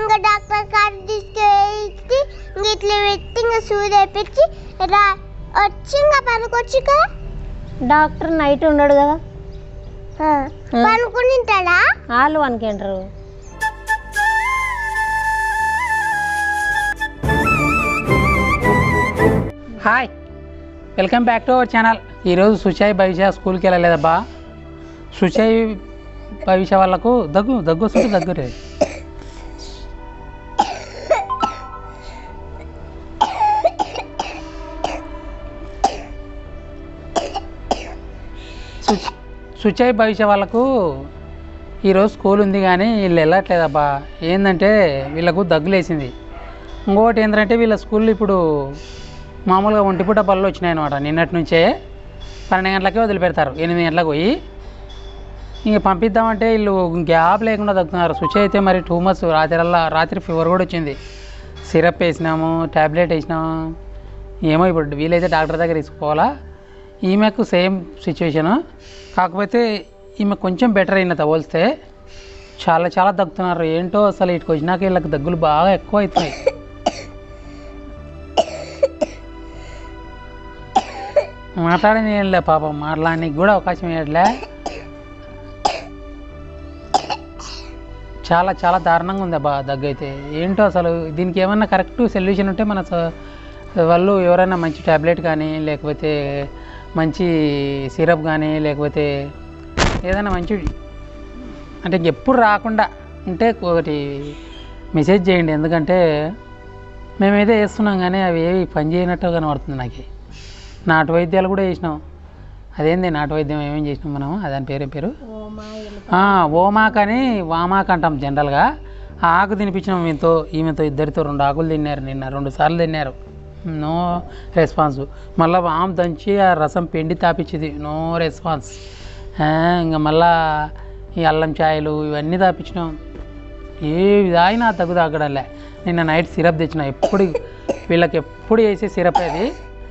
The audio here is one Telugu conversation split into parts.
ఇంకా డాక్టర్ కాడ తీసుకెళ్ళి ఇంక ఇట్లా పెట్టి ఇంకా సూది వేపించి రా వచ్చి ఇంకా పనుకొచ్చు కదా డాక్టర్ నైట్ ఉండడు కదా ఆ, పనుకుని ఉంటాడా వాళ్ళు అనుకుంటారు hi welcome back to our channel ఈరోజు సుచాయ్ భవిష్య స్కూల్కి వెళ్ళలేదబ్బా సుచాయ్ భవిష్య వాళ్ళకు దగ్గు దగ్గు వస్తుంది దగ్గు రే సు- సుచాయ్ భవిష్య వాళ్ళకు ఈరోజు స్కూల్ ఉంది కానీ వీళ్ళు వెళ్ళట్లేదబ్బా ఏంటంటే వీళ్ళకు దగ్గులేసింది ఇంకొకటి ఏంటంటే వీళ్ళ స్కూల్లో ఇప్పుడు మామూలుగా ఒంటిపూట బళ్ళు వచ్చినాయి అనమాట నిన్నటి నుంచే పన్నెండు గంటలకే వదిలిపెడతారు ఎనిమిది గంటలకు పోయి ఇంక పంపిద్దామంటే వీళ్ళు గ్యాప్ లేకుండా తగ్గుతున్నారు స్విచ్ అయితే మరి టూ మంత్స్ రాత్రిల్లా రాత్రి ఫీవర్ కూడా వచ్చింది సిరప్ వేసినాము ట్యాబ్లెట్ వేసినాము ఏమో ఇప్పుడు వీలైతే డాక్టర్ దగ్గర తీసుకుపోవాలా ఈమెకు సేమ్ సిచ్యువేషను కాకపోతే ఈమె కొంచెం బెటర్ అయినత పోలిస్తే చాలా చాలా తగ్గుతున్నారు ఏంటో అసలు ఇటుకు వచ్చినాక వీళ్ళకి దగ్గులు బాగా ఎక్కువ అవుతున్నాయి మాట్లాడని ఏం పాపం మాట్లాడడానికి కూడా అవకాశం ఇవ్వట్లే చాలా చాలా దారుణంగా ఉంది అబ్బా దగ్గు అయితే ఏంటో అసలు దీనికి ఏమన్నా కరెక్ట్ సొల్యూషన్ ఉంటే మన స- వాళ్ళు ఎవరైనా మంచి ట్యాబ్లెట్ కానీ లేకపోతే మంచి సిరప్ కానీ లేకపోతే ఏదైనా మంచి అంటే ఎప్పుడు రాకుండా ఉంటే ఒకటి మెసేజ్ చేయండి ఎందుకంటే మేమైతే వేస్తున్నాం కానీ అవి ఏవి పని చేయనట్టు కనబడుతుంది నాకు నాటు వైద్యాలు కూడా చేసినాం అదేంది నాటు వైద్యం ఏమేం చేసినాం మనం దాని పేరు ఏం పేరు ఆ, ఓమాక్ అని వామాక్ అంటాం జనరల్గా ఆ ఆకు తినిపించినాం ఈమెతో ఈమెతో ఇద్దరితో రెండు ఆకులు తిన్నారు నిన్న రెండు సార్లు తిన్నారు నో రెస్పాన్స్ మళ్ళీ వామ్ దంచి ఆ రసం పిండి తాపించింది నో రెస్పాన్స్ ఇంకా మళ్ళా ఈ అల్లం ఛాయలు ఇవన్నీ తాపించినాం ఏ తాగినా తగ్గు తాగడంలే నిన్న నైట్ సిరప్ తెచ్చిన ఎప్పుడు వీళ్ళకి ఎప్పుడు వేసే సిరప్ అది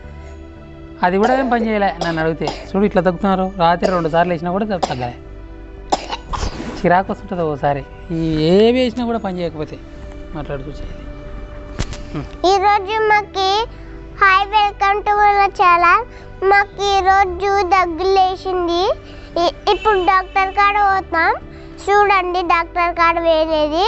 అది కూడా ఏం పని చేయలే నన్ను అడిగితే చూడు ఇట్లా తగ్గుతున్నారు రాత్రి రెండు సార్లు వేసినా కూడా తగ్గ- తగ్గలే చిరాకు వస్తుంటుంది ఒకసారి ఈ ఏవి వేసినా కూడా పని చేయకపోతే మాట్లాడుకొచ్చేది ఈరోజు మాకి హాయ్ వెల్కమ్ టు మన ఛానల్ మాకు ఈరోజు దగ్గులేసింది ఇ- ఇప్పుడు డాక్టర్ కాడ పోతాం చూడండి డాక్టర్ కాడ వేరేది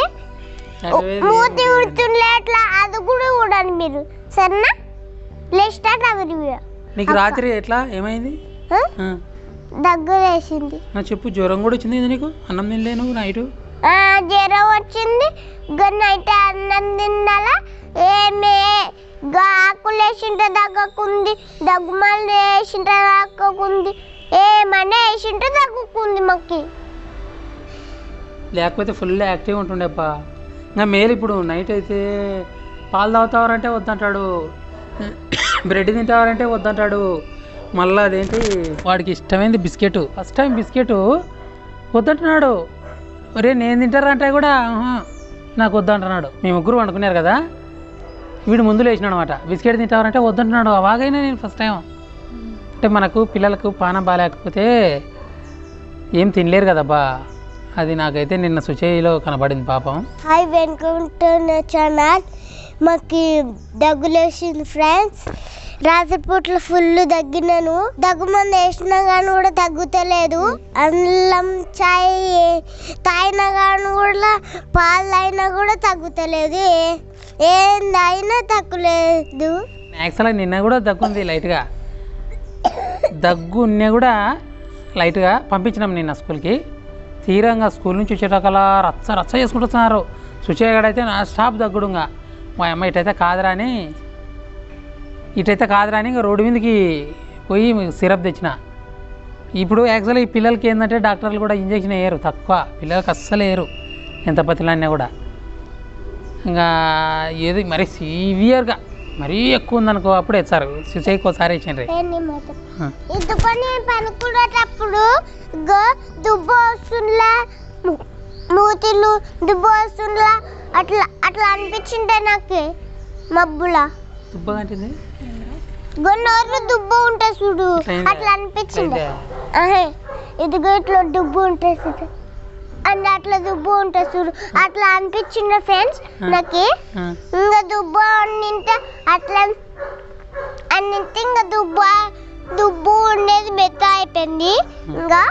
మూతి ఉడుతుండే అట్లా అది కూడా చూడండి మీరు సరేనా లేస్టార్ట్ అవి నీకు రాత్రి ఎట్లా ఏమైంది ఆ, దగ్గు వేసింది నా చెప్పు జ్వరం కూడా వచ్చింది ఇది నీకు అన్నం తినలేను నైటు ఆ, జ్వరం వచ్చింది నైట్ అన్నం తిన్నాలా ఏమే ఆకులు వేసింటే దగ్గకుంది దగ్గుమల్లి వేసింటే దగ్గకుంది ఏమన్నా వేసింటే దగ్గుకుంది మాకి లేకపోతే ఫుల్ యాక్టివ్ ఉంటుండేప్పా ఇంకా మేలు ఇప్పుడు నైట్ అయితే పాలు తాగుతావారంటే వద్దంటాడు బ్రెడ్ తింటావారంటే వద్దంటాడు మళ్ళీ అదేంటి వాడికి ఇష్టమైంది బిస్కెట్ ఫస్ట్ టైం బిస్కెట్ వద్దంటున్నాడు ఒరే నేను తింటారంటే కూడా "ఆహా, నాకు వద్దంటున్నాడు మీ ముగ్గురు వండుకున్నారు కదా వీడు ముందు లేచినాడు అనమాట బిస్కెట్ తింటావారంటే వద్దంటున్నాడు అవాగైనా నేను ఫస్ట్ టైం అంటే మనకు పిల్లలకు పానం బాగాలేకపోతే ఏం తినలేరు కదబ్బా అది నాకైతే నిన్న సుచేయిలో కనబడింది పాపం హాయ్ వెల్కమ్ టు ఛానల్ మాకు దగ్గులేసింది ఫ్రెండ్స్ రాత్రిపూట్ల ఫుల్ దగ్గినాను దగ్గు మంది వేసినా కానీ కూడా తగ్గుతలేదు అల్లం చాయ్ తాగినా కానీ కూడా పాలు అయినా కూడా తగ్గుతలేదు ఏ- ఏం తాగినా తగ్గులేదు యాక్చువల్గా నిన్న కూడా దగ్గు ఉంది లైట్గా దగ్గు ఉన్నా కూడా లైట్గా పంపించినాం నిన్న స్కూల్కి తీరంగా స్కూల్ నుంచి వచ్చేటకలా రచ్చ రచ్చ చేసుకుంటున్నారు సుచేయగాడైతే నా స్టాప్ దగ్గుడుగా మా అమ్మ ఇటైతే కాదురా అని ఇటైతే కాదురా అని ఇంకా రోడ్డు మీదకి పోయి సిరప్ తెచ్చిన ఇప్పుడు యాక్చువల్గా ఈ పిల్లలకి ఏంటంటే డాక్టర్లు కూడా ఇంజక్షన్ వేయరు తక్కువ పిల్లలకి అస్సలు వేయరు ఎంత పతిలన్నా కూడా ఇంకా ఏది మరి సివియర్గా మరీ ఎక్కువ ఉందనుకో అప్పుడు వేస్తారు సుచేయికి ఒకసారి ఇచ్చిండ్రి ఎందుకని పనుకునేటప్పుడు గో దుబ్బు వస్తుందిలా ము- మూతిలు దుబ్బు వస్తుందిలా అట్లా అట్లా అనిపించిండే నాకు మబ్బులా దుబ్బగా అంటుంది గొన్నోర్లు దుబ్బు ఉంటాయి చూడు ఇట్లా అయిందా? అట్లా అనిపించింది ఇట్లా ఆహే ఇదిగో ఇట్లా దుబ్బు ఉంటాయి చూడు అండ్ అట్లా దుబ్బు ఉంటుంది చూడు అట్లా అనిపించింది ఫ్రెండ్స్ ఆ. నాకు ఆ, ఇంకా దుబ్బు అన్నింటే అట్లా అన్నింటే ఇంకా దుబ్బు దుబ్బు ఉండేది మెత్త అయిపోయింది ఇంకా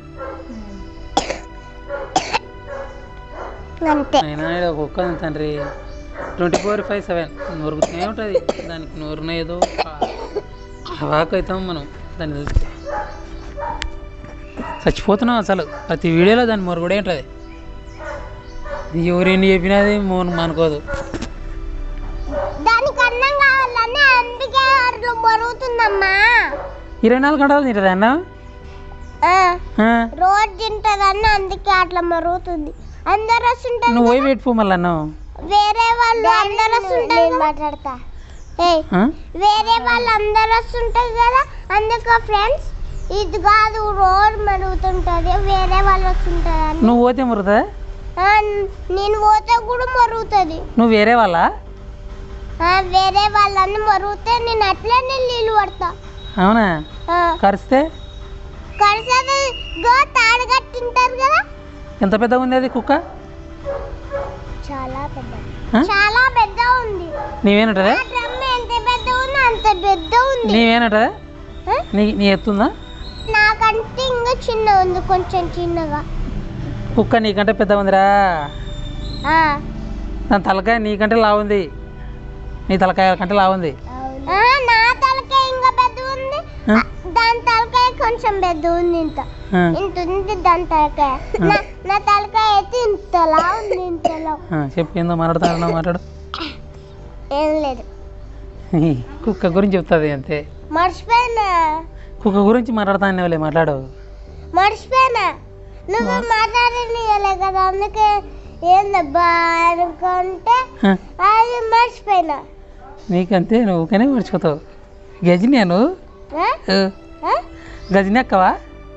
అంతే అయినా ఈడ కుక్క ఉంది తండ్రి ట్వంటీ ఫోర్ ఫైవ్ సెవెన్ నొరుగుతూనే ఉంటుంది దానికి నోరున ఏదో వాక్ అవుతాం మనం దాన్ని తెలిస్తే చచ్చిపోతున్నాం అసలు ప్రతి వీడియోలో దాని మొరుగుడే ఉంటుంది ఎవరేంటి చెప్పినది మోన్ అనుకోదు దానికి అన్నం కావాలని అందుకే అట్లా మరుగుతుందమ్మా ఇరవై నాలుగు గంటలు తింటుంది అన్న ఆ, ఆ, రోజు తింటదని అందుకే అట్లా మరుగుతుంది అందరు వస్తుంటారు నువ్వు పోయి పెట్టుకో మళ్ళీ అన్నం వేరే వాళ్ళు అందరు వస్తుంటారు మాట్లాడతా ఏయ్ ఆ? వేరే వాళ్ళు అందరు వస్తుంటారు కదా అందుకే ఫ్రెండ్స్ ఇది కాదు రోజు మరుగుతుంటది వేరే వాళ్ళు వస్తుంటారు నువ్వు పోతే మురుగుతుందా నేను పోతే కూడా మరుగుతుంది నువ్వు వేరే వాళ్ళ ఆ, వేరే వాళ్ళని మరుగుతే నేను అట్లనే నీళ్ళు పడతా అవునా ఆ, కరిస్తే కలిసేది గో తాడు కట్టింటారు కదా ఎంత పెద్దగా ఉంది అది కుక్క చాలా పెద్ద ఆ? చాలా పెద్ద ఉంది నీవేనంటదా ఆ డ్రమ్ ఎంత పెద్ద ఉంది అంత పెద్ద ఉంది నీవేనంటదా ఆ? నీ నీ ఎత్తుందా నాకంటే ఇంకా చిన్న ఉంది కొంచెం చిన్నగా కుక్క నీకంటే పెద్ద ఉందిరా ఆ, దాని తలకాయ నీకంటే లావుంది నీ తలకాయ కంటే లావుంది ఆ, నా తలకాయ ఇంకా పెద్ద ఉంది ఆ? ఆ, దాని తలకాయ కొంచెం పెద్ద ఉంది ఇంత ఆ, ఇంత ఉంది దాని తలకాయ నా నా తలకాయ అయితే ఇంతలా ఉంది ఇంతలా ఆ, చెప్పు ఏందో మాట్లాడుతున్నా మాట్లాడు ఏం లేదు కుక్క గురించి చెప్తుంది అంతే మర్చిపోయినా కుక్క గురించి మాట్లాడుతానే మాట్లాడు మర్చిపోయినా నువ్వు మాట్లాడలే కదా అందుకే ఏందబ్బా అనుకుంటే ఆ, అది మర్చిపోయినా నీకంతే నువ్వు ఊకనే మర్చిపోతావు గజని నువ్వు ఆ? ఆ, ఆ? గజని అక్కవా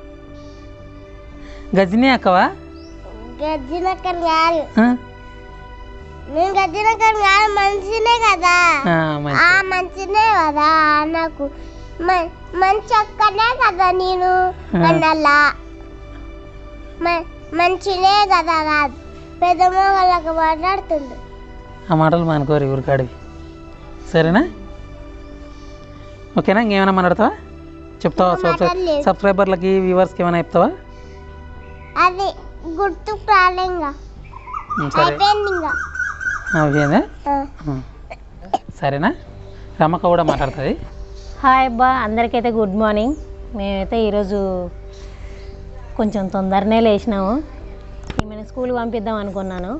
గజని అక్కవా గజ్జినక్కని కాదు ఆ? నేను గజ్జినక్కని కాదు మనిషినే కదా ఆ, మంచి ఆ మంచినే కదా నాకు మ- మంచి అక్కనే కదా నేను ఆ. అన్నలా మ- మంచినే కదా కాదు పెద్ద మొగలకు మాట్లాడుతుంది ఆ మాటలు మానుకోరు ఊరికాడివి సరేనా ఓకేనా ఇంకేమైనా మాట్లాడతావా చెప్తావా మాటలు లేవు. సబ్స్క్రైబర్లకి వ్యూవర్స్కి ఏమైనా చెప్తావా అది గుర్తుకు రాలే ఇంకా ఉమ్, సరే అయిపోయింది ఇంకా ఓకేనా ఆ. ఉమ్. సరేనా రమక్క కూడా మాట్లాడుతుంది హాయ్ అబ్బా అందరికైతే గుడ్ మార్నింగ్ మేమైతే ఈరోజు కొంచెం తొందరనే లేచినాము ఈమెను స్కూల్కి పంపిద్దాం అనుకున్నాను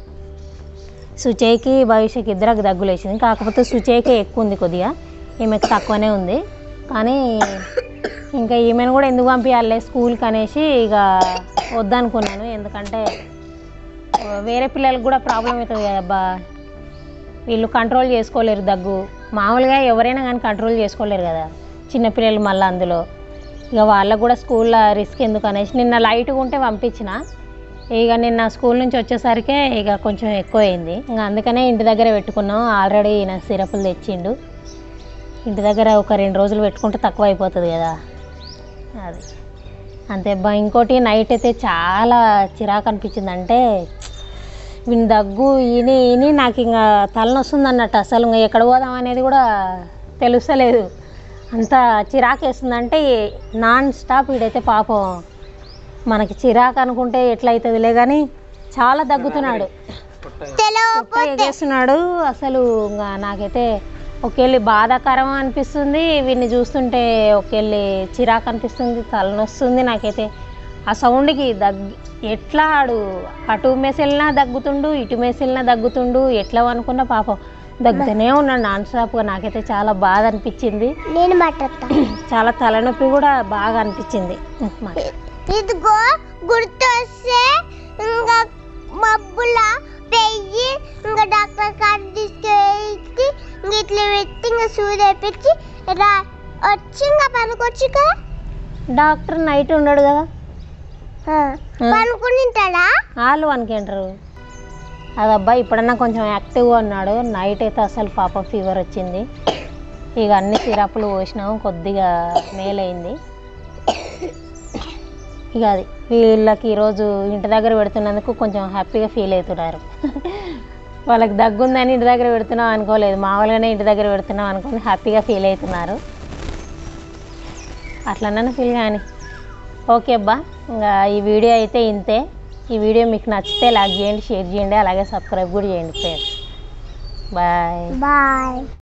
సుచేకి భవిష్యకి ఇద్దరికి దగ్గు లేచింది కాకపోతే సుచేకి ఎక్కువ ఉంది కొద్దిగా ఈమెకు తక్కువనే ఉంది కానీ ఇంకా ఈమెను కూడా ఎందుకు పంపించాలి స్కూల్కి అనేసి ఇక వద్దనుకున్నాను ఎందుకంటే ఆ, వేరే పిల్లలకు కూడా ప్రాబ్లం అవుతుంది కదబ్బా వీళ్ళు కంట్రోల్ చేసుకోలేరు దగ్గు మామూలుగా ఎవరైనా కానీ కంట్రోల్ చేసుకోలేరు కదా చిన్నపిల్లలు మళ్ళీ అందులో ఇక వాళ్ళకు కూడా స్కూల్లో రిస్క్ ఎందుకు అనేసి నిన్న లైట్గా ఉంటే పంపించిన ఇక నిన్న స్కూల్ నుంచి వచ్చేసరికి ఇక కొంచెం ఎక్కువ అయింది ఇంకా అందుకనే ఇంటి దగ్గర పెట్టుకున్నాం ఆల్రెడీ నా సిరపులు తెచ్చిండు ఇంటి దగ్గర ఒక రెండు రోజులు పెట్టుకుంటే తక్కువ అయిపోతుంది కదా అది అంతే బా ఇంకోటి నైట్ అయితే చాలా చిరాకు అనిపించింది అంటే వీని దగ్గు ఈని ఈని నాకు ఇంకా తలనొస్తుంది అన్నట్టు అసలు ఇంకా ఎక్కడ పోదాం అనేది కూడా తెలుస్తలేదు అంత చిరాకు వేస్తుంది అంటే నాన్ స్టాప్ వీడైతే పాపం మనకి చిరాకు అనుకుంటే ఎట్లయితుందిలే కానీ చాలా దగ్గుతున్నాడు పొట్ట ఎగేస్తున్నాడు అసలు ఇంకా నాకైతే ఒకెళ్ళి బాధాకరం అనిపిస్తుంది వీడిని చూస్తుంటే ఒకెళ్ళి చిరాకు అనిపిస్తుంది తలనొస్తుంది నాకైతే ఆ సౌండ్కి దగ్గి ఎట్లా ఆడు అటు మెసిలినా దగ్గుతుండు ఇటు మెసిలినా దగ్గుతుండు ఎట్లా అనుకున్నా పాపం దగ్గుతూనే ఉన్నాడు నాన్ స్టాప్గా నాకైతే చాలా బాధ అనిపించింది నేను మాట్లాడతా చాలా తలనొప్పి కూడా బాగా అనిపించింది మరి ఇదిగో గుర్తొస్తే ఇంకా మబ్బుల పెయ్యి ఇంకా డాక్టర్ కార్డు తీసుకెళ్ళి ఇంక ఇట్లా పెట్టి ఇంకా సూది వేపించి రా వచ్చి ఇంకా పనుకొచ్చి కదా డాక్టర్ నైట్ ఉన్నాడు కదా ఆ, పనుకుని ఉంటాడా వాళ్ళు అనుకుంటారు అదబ్బా ఇప్పుడన్నా కొంచెం యాక్టివ్గా ఉన్నాడు నైట్ అయితే అసలు పాప ఫీవర్ వచ్చింది ఇక అన్ని సిరప్లు పోసినాము కొద్దిగా మేలైంది ఇక అది వీళ్ళకి ఈరోజు ఇంటి దగ్గర పెడుతున్నందుకు కొంచెం హ్యాపీగా ఫీల్ అవుతున్నారు వాళ్ళకి దగ్గుందని ఇంటి దగ్గర పెడుతున్నాం అనుకోలేదు మామూలుగానే ఇంటి దగ్గర పెడుతున్నాం అనుకుని హ్యాపీగా ఫీల్ అవుతున్నారు అట్లనే ఫీల్ కానీ ఓకే అబ్బా ఇంకా ఈ వీడియో అయితే ఇంతే ఈ వీడియో మీకు నచ్చితే లైక్ చేయండి షేర్ చేయండి అలాగే సబ్స్క్రైబ్ కూడా చేయండి ఫ్రెండ్స్ బాయ్ బాయ్